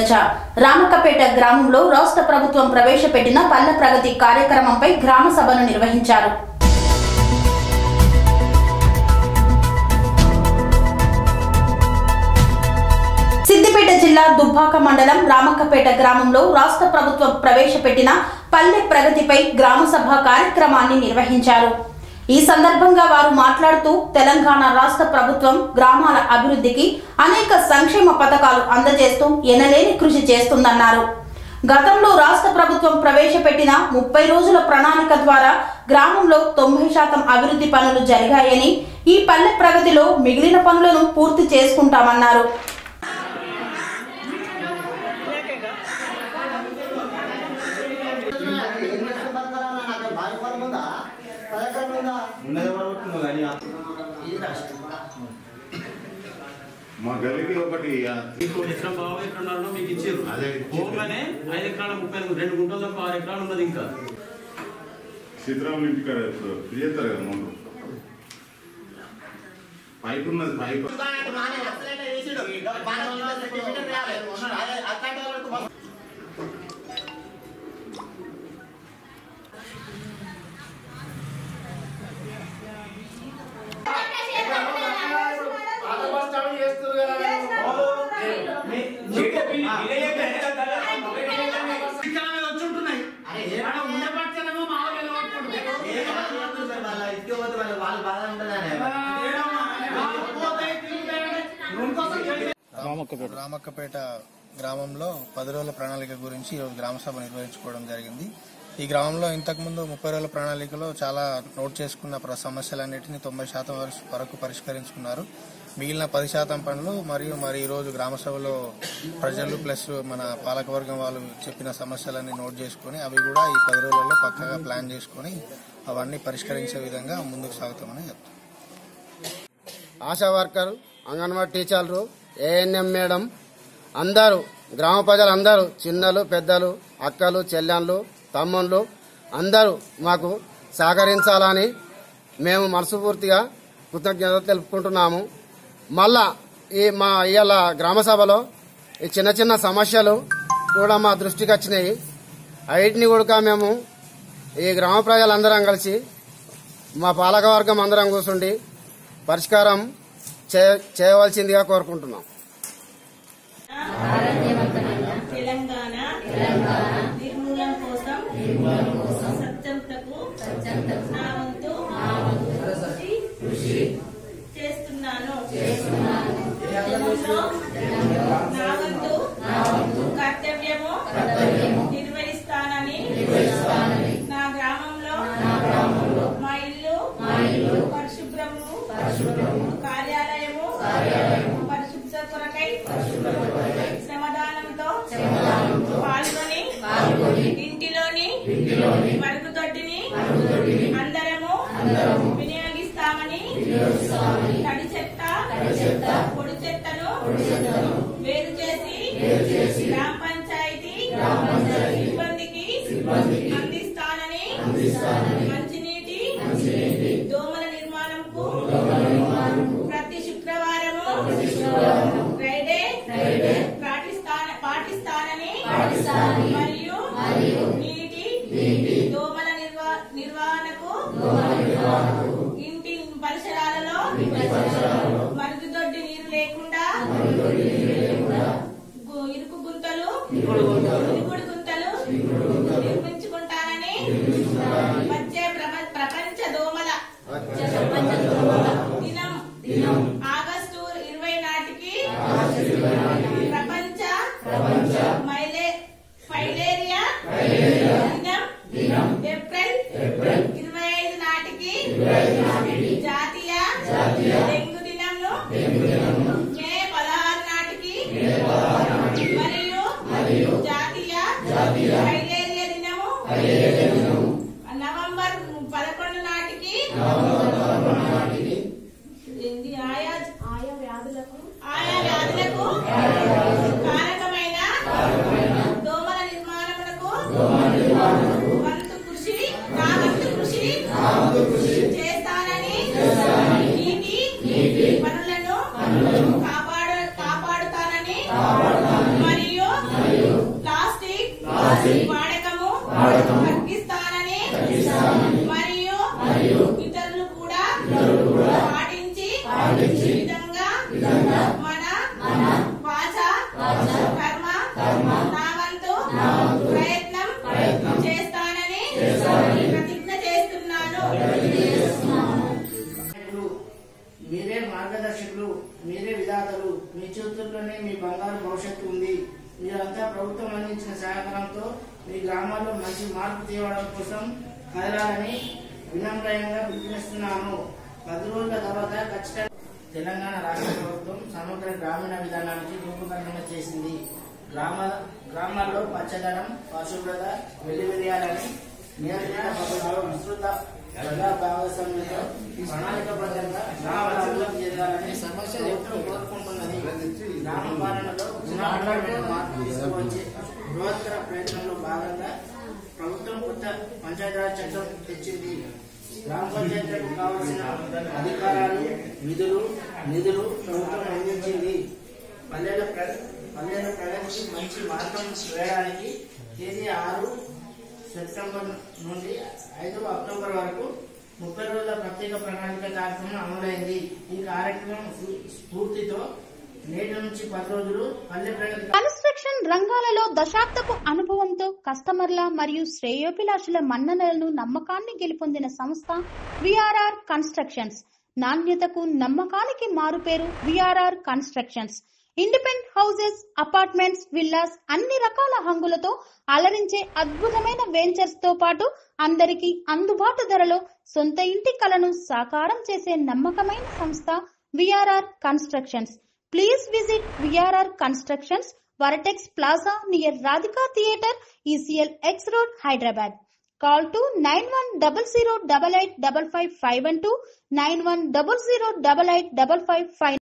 చర్చ రామకపేట గ్రామంలో రాష్ట్ర ప్రభుత్వం ప్రవేశపెట్టిన పల్లె ప్రగతి కార్యక్రమంపై గ్రామ సభను నిర్వహించారు సిద్దిపేట జిల్లా దుబ్బాక మండలం రామక్కపేట గ్రామంలో రాష్ట్ర ప్రభుత్వం ప్రవేశపెట్టిన పల్లె ప్రగతిపై గ్రామ సభ కార్యక్రమాన్ని నిర్వహించారు ఈ సందర్భంగా వారు మాట్లాడుతూ తెలంగాణ రాష్ట్ర ప్రభుత్వం గ్రామాల అభివృద్ధికి అనేక సంక్షేమ పథకాలు అందజేస్తూ ఎనలేని కృషి చేస్తుందన్నారు గతంలో రాష్ట్ర ప్రభుత్వం ప్రవేశపెట్టిన ముప్పై రోజుల ప్రణాళిక ద్వారా గ్రామంలో తొంభై శాతం అభివృద్ధి పనులు జరిగాయని ఈ పల్లె ప్రగతిలో మిగిలిన పనులను పూర్తి చేసుకుంటామన్నారు ఉన్నది ఎవరు కొట్టిందో కానీ మా గల్లీకి ఒకటి ఆ, మీకు ఎకరం బాగా ఎకరాలు మీకు ఇచ్చారు అదే ఇచ్చిండ్రు. పోగానే ఐదు ఎకరాల ముప్పై ఎనిమిది రెండు గుంటలు తప్ప ఆరు ఎకరాలు ఉన్నది ఇంకా సీతారాముల ఇంటికాడ ఫ్రీ చేస్తారు కదా ముందు పైప్ ఉన్నది పైప్ రామక్కపేట గ్రామంలో పది రోజుల ప్రణాళిక గురించి ఈరోజు గ్రామ సభ నిర్వహించుకోవడం జరిగింది ఈ గ్రామంలో ఇంతకుముందు ముప్పై రోజుల ప్రణాళికలో చాలా నోట్ చేసుకున్న ప్ర- సమస్యలన్నింటినీ తొంభై శాతం వరకు- వరకు పరిష్కరించుకున్నారు మిగిలిన పది శాతం పనులు మరియు మరి ఈ రోజు గ్రామ సభలో ప్రజలు ప్లస్ మన పాలకవర్గం వాళ్ళు చెప్పిన సమస్యలన్నీ నోట్ చేసుకుని అవి కూడా ఈ పది రోజులలో పక్కగా ప్లాన్ చేసుకుని అవన్నీ పరిష్కరించే విధంగా ముందుకు సాగుతామని చెప్తాం ఆశా వర్కర్ అంగన్వాడీ టీచర్లు ఏఎన్ఎం మేడం అందరూ గ్రామ ప్రజలందరూ చిన్నలు పెద్దలు అక్కలు చెల్లెళ్ళు తమ్ముళ్ళు అందరూ మాకు సహకరించాలని మేము మనస్ఫూర్తిగా కృతజ్ఞత తెలుపుకుంటున్నాము మళ్ళా ఈ మా ఇవాళ గ్రామ సభలో ఈ చిన్న చిన్న సమస్యలు కూడా మా దృష్టికి వచ్చినాయి వీటిని కూడా మేము ఈ గ్రామ ప్రజలందరం కలిసి మా పాలకవర్గం అందరం కూర్చుండి పరిష్కారం చే- చేయవలసిందిగా కోరుకుంటున్నాం తెలంగాణ నిర్మూలన కోసం సత్యంతకు నా వంతు కృషి చేస్తున్నాను జనంలో నా వంతు కర్తవ్యము నిర్వహిస్తానని నా గ్రామంలో మా ఇల్లు పరిశుభ్రము కార్యాలయము పరిశుభ్ర కొరకై శ్రమదానంతో పాల్గొని ఇంటిలోని మరుగుదొడ్డిని అందరము వినియోగిస్తామని తడి చెత్త పొడి చెత్తను వేరు చేసి గ్రామ పంచాయతీ సిబ్బందికి అందిస్తానని మంచినీటి దోమల నిర్మాణంకు ప్రతి శుక్రవారము ఫ్రైడే పాటిస్తాన- పాటిస్తానని మరియు నీటి దోమల నిర్వా- నిర్వహణకు ఇంటి పరిసరాలలో మరుగుదొడ్డి నీరు లేకుండా గు- ఇరుకు గుంతలు ఇరుకుడు గుంతలు నిర్మించుకుంటానని వచ్చే ప్రప- ప్రపంచ దోమల దినం ఆగస్టు ఇరవై నాటికి ప్రపంచ మైలే ఫైలేరియా దినం ఏప్రిల్ ఇరవై ఐదు నాటికి జాతీయ డెంగ్యూ దినంను మే పదహారు నాటికి మరియు జాతీయ ఫైలేరియా దినము నవంబర్ పదకొండు నాటికి ఏంది ఆయా ఆయా వ్యాధులకు ఆయా వ్యాధులకు కారకమైన దోమల నిర్మాణమునకు వంతు కృషి నా వంతు కృషి చేస్తానని నీటి పనులను కాపాడు కాపాడుతానని మరియు వాడకము తగ్గిస్తానని మరియు ఇతరులు కూడా పాటించి విధంగా మన వాచ కర్మ నా వంతు ప్రయత్నం చేస్తానని ప్రతిజ్ఞ చేస్తున్నాను నాయకులు, మీరే మార్గదర్శకులు మీరే విధాతలు మీ చేతుల్లోనే మీ బంగారు భవిష్యత్తు ఉంది మీరంతా ప్రభుత్వం అందించిన సహకారంతో మీ గ్రామాల్లో మంచి మార్పు తేవడం కోసం కదలాలని వినమ్రంగా పిలుపునిస్తున్నాను పది రోజుల తర్వాత ఖచ్చితంగా తెలంగాణ రాష్ట్ర ప్రభుత్వం సమగ్ర గ్రామీణ విధానానికి రూపకల్పన చేసింది గ్రామ గ్రామాల్లో పచ్చదనం పరిశుభ్రత వెలువెరియాలని నియంత్రణ పద్ధతిలో విస్తృత ప్రజా భాగస్వామ్యంతో ప్రణాళికబద్ధంగా గ్రామాల అభివృద్ధి చెందాలని ప్రభుత్వం కోరుకుంటున్నది గ్రామ పాలనలో గుణాత్మకమైన మార్పు తీసుకువచ్చే బృహత్తర ప్రయత్నంలో భాగంగా ప్రభుత్వం కొత్త పంచాయతీరాజ్ చట్టం తెచ్చింది గ్రామ పంచాయతీలకు కావలసిన అధికారాలు విధులు నిధులు ప్రభుత్వం అందించింది పల్లెల ప్ర- పల్లెల ప్రగతికి మంచి మార్గం వేయడానికి తేదీ ఆరు సెప్టెంబర్ నుండి ఐదు అక్టోబర్ వరకు ముప్పై రోజుల ప్రత్యేక ప్రణాళిక కార్యక్రమం అమలైంది ఈ కార్యక్రమం స్ఫూ- స్ఫూర్తితో నేటి నుంచి పది రోజులు పల్లె ప్రగతి కన్స్ట్రక్షన్ రంగాలలో దశాబ్దపు అనుభవంతో కస్టమర్ల మరియు శ్రేయోభిలాషుల మన్ననలను నమ్మకాన్ని గెలుపొందిన సంస్థ విఆర్ఆర్ కన్స్ట్రక్షన్స్ నాణ్యతకు నమ్మకానికి మారుపేరు VRR constructions independent houses apartments villas అన్ని రకాల హంగులతో అలరించే అద్భుతమైన వెంచర్స్ తో పాటు అందరికీ అందుబాటు ధరలో సొంత ఇంటి కలను సాకారం చేసే నమ్మకమైన సంస్థ VRR constructions please visit VRR constructions vertex plaza near Radhika theatre ECL X road Hyderabad call two nine one double zero double eight double five five one two nine one double zero double eight double five five